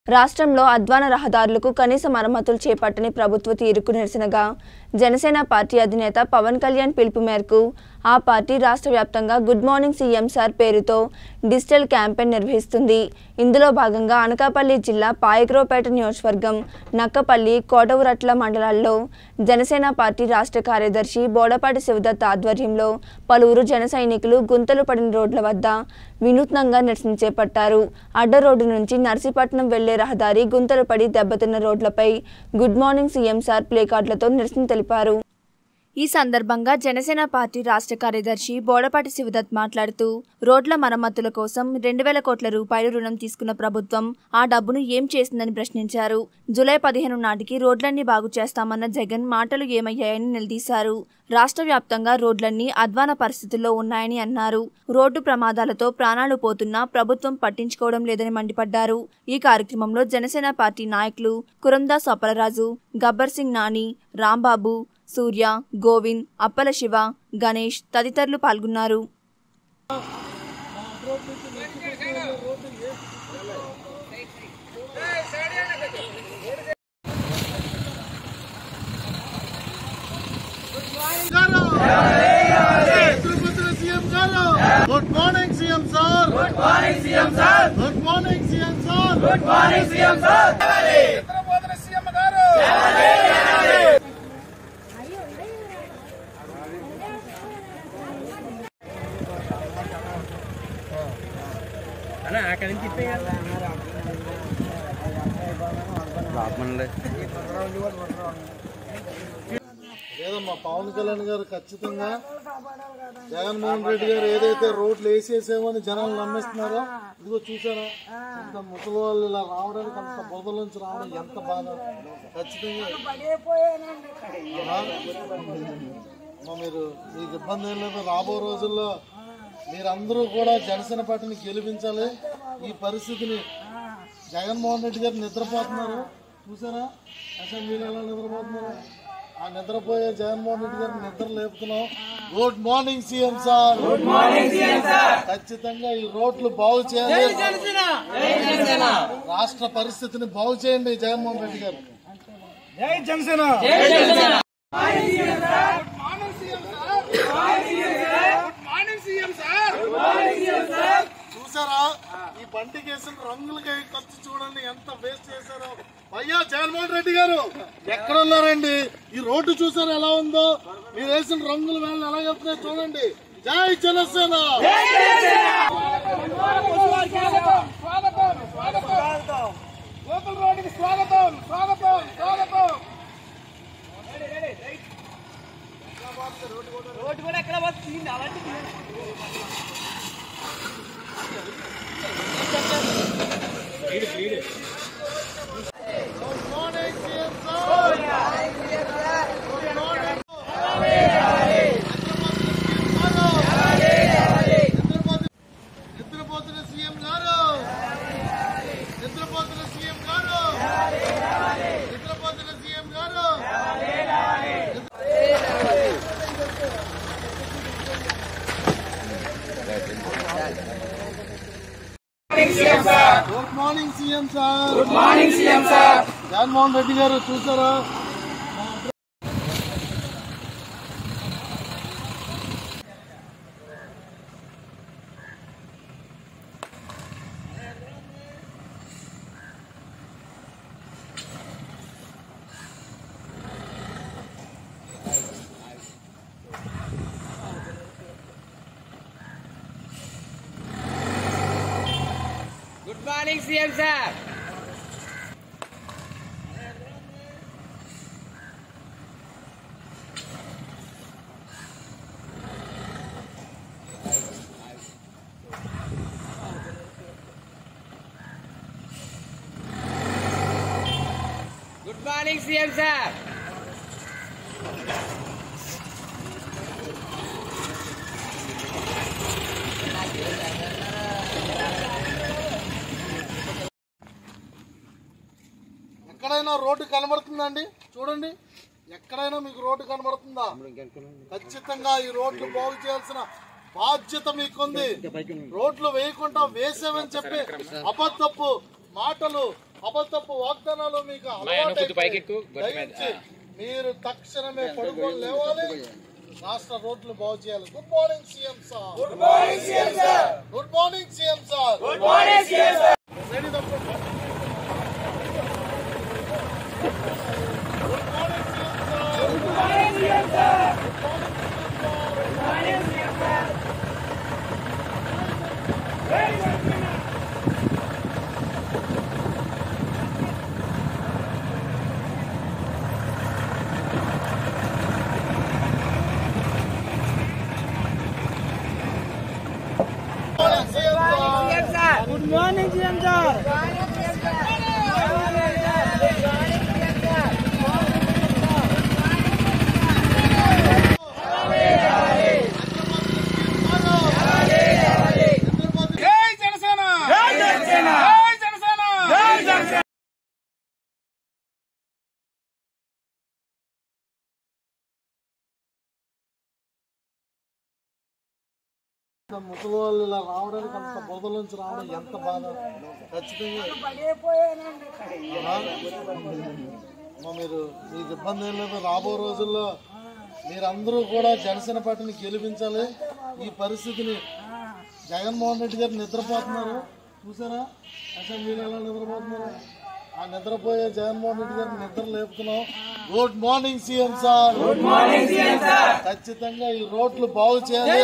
రాష్ట్రంలో అధ్వాన రహదారులకు కనీస మరమ్మతులు చేపట్టని ప్రభుత్వ తీరుకు నిరసనగా జనసేన పార్టీ అధినేత పవన్ కళ్యాణ్ పిలుపు మేరకు ఆ పార్టీ రాష్ట్ర వ్యాప్తంగా గుడ్ మార్నింగ్ సీఎం సార్ పేరుతో డిజిటల్ క్యాంపెయిన్ నిర్వహిస్తుంది ఇందులో భాగంగా అనకాపల్లి జిల్లా పాయగ్రోపేట నియోజకవర్గం నక్కపల్లి కోటవురట్ల మండలాల్లో జనసేన పార్టీ రాష్ట్ర కార్యదర్శి బోడపాటి శివదత్ ఆధ్వర్యంలో పలువురు జన సైనికులు గుంతలు పడిన రోడ్ల వద్ద వినూత్నంగా నిరసన చేపట్టారు అడ్డ రోడ్డు నుంచి నర్సీపట్నం వెళ్లే రహదారి గుంతలు పడి దెబ్బతిన్న రోడ్లపై గుడ్ మార్నింగ్ సీఎం సార్ ప్లేకార్డులతో నిరసన తెలిపారు ఈ సందర్భంగా జనసేన పార్టీ రాష్ట్ర కార్యదర్శి బోడపాటి శివదత్ మాట్లాడుతూ రోడ్ల మరమ్మతుల కోసం రెండు వేల కోట్ల రూపాయలు రుణం తీసుకున్న ప్రభుత్వం ఆ డబ్బును ఏం చేసిందని ప్రశ్నించారు జూలై పదిహేను నాటికి రోడ్లన్నీ బాగు చేస్తామన్న జగన్ మాటలు ఏమయ్యాయని నిలదీశారు రాష్ట్ర వ్యాప్తంగా రోడ్లన్నీ అధ్వాన పరిస్థితుల్లో ఉన్నాయని అన్నారు రోడ్డు ప్రమాదాలతో ప్రాణాలు పోతున్నా ప్రభుత్వం పట్టించుకోవడం లేదని మండిపడ్డారు ఈ కార్యక్రమంలో జనసేన పార్టీ నాయకులు కురందాస్ అప్పలరాజు గబ్బర్ సింగ్ నాని రాంబాబు సూర్య గోవింద్ అప్పల శివ గణేష్ తదితరులు పాల్గొన్నారు తిరుపతి సీఎం గారు good morning CM sir good morning CM sir good morning CM sir good morning CM sir Tirupati CM గారు లేదమ్మా పవన్ కళ్యాణ్ గారు ఖచ్చితంగా జగన్మోహన్ రెడ్డి గారు ఏదైతే రోడ్లు వేసేసామని జనాలు నమ్మిస్తున్నారో ఇదిగో చూసారా ఇంత ముసలి వాళ్ళు ఇలా రావడానికి అంత బురదల నుంచి రావడం ఎంత బాధ ఖచ్చితంగా ఆ? అమ్మా, మీరు మీకు ఇబ్బంది ఏం లేదు రాబో రోజుల్లో మీరందరూ కూడా జనసేన పార్టీని గెలిపించాలి ఈ పరిస్థితిని జగన్మోహన్ రెడ్డి గారు నిద్రపోతున్నారు చూసారా అసెంబ్లీలో ఎలా నిద్రపోతున్నారు ఆ నిద్రపోయే జగన్మోహన్ రెడ్డి గారిని నిద్ర లేపుతున్నాం good morning CM sir good morning CM sir ఖచ్చితంగా ఈ రోడ్లు బాగు చేయాలి రాష్ట్ర పరిస్థితిని బాగు చేయండి జగన్మోహన్ రెడ్డి గారు చూసారా ఈ బండికి వేసిన రంగులకి ఖర్చు చూడండి ఎంత వేస్ట్ చేశారో అయ్యా జగన్మోహన్ రెడ్డి గారు ఎక్కడ ఉన్నారండి ఈ రోడ్డు చూసారా ఎలా ఉందో మీరు వేసిన రంగుల వేళ ఎలా వెళ్తున్నాయి చూడండి జై జనసేన లోకల్ రోడ్డుకి స్వాగతం స్వాగతం స్వాగతం రోడ్డు కూడా ఎక్కడ వస్తుంది అలాంటి good morning CM sir good morning నిద్రపోతున్న సీఎం గారు నిద్రపోతున్న సీఎం గారు నిద్రపోతున్న సీఎం గారు good morning CM sir good morning CM sir Jaganmohan Reddy garu చూసారా good morning CM sir good morning CM sir ఎక్కడైనా రోడ్డు కనబడుతుందండి చూడండి ఎక్కడైనా మీకు రోడ్డు కనబడుతుందా ఖచ్చితంగా ఈ రోడ్లు బాగు చేయాల్సిన బాధ్యత మీకుంది రోడ్లు వేయకుండా వేసామని చెప్పి అబద్ధపు మాటలు అబద్ధపు వాగ్దానాలు మీకు అలవాటైపోయి దయించి మీరు తక్షణమే పడుకొని లేవాలి రాష్ట్ర రోడ్లు బాగు చేయాలి good morning CM sir good morning CM sir good morning CM sir good morning CM sir good morning CM sir జై జనసేన జై జనసేన జై జనసేన జై జనసేన ముసలి వాళ్ళు ఇలా రావడానికి అంత బురదల నుంచి రావడం ఎంత బాధ ఖచ్చితంగా ఆ? అమ్మా, మీరు మీకు ఇబ్బంది ఏం లేదు రాబో రోజుల్లో మీరందరూ కూడా జనసేన పార్టీని గెలిపించాలి ఈ పరిస్థితిని జగన్మోహన్ రెడ్డి గారు నిద్రపోతున్నారు చూసారా అసెంబ్లీలో ఎలా నిద్రపోతున్నారు ఆ నిద్రపోయే జగన్మోహన్ రెడ్డి గారిని నిద్ర లేపుతున్నాం good morning CM sir good morning CM sir ఖచ్చితంగా ఈ రోడ్లు బాగు చేయాలి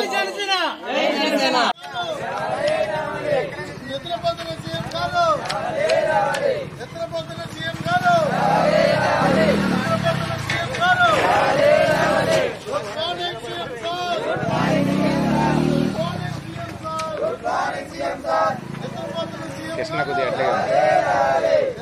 నిద్రపోతున్న సీఎం గారు నిద్రపోతున్న సీఎం గారు నిద్రపోతున్న సీఎం గారు good morning CM sir good morning CM sir నిద్రపోతున్న సీఎం గారు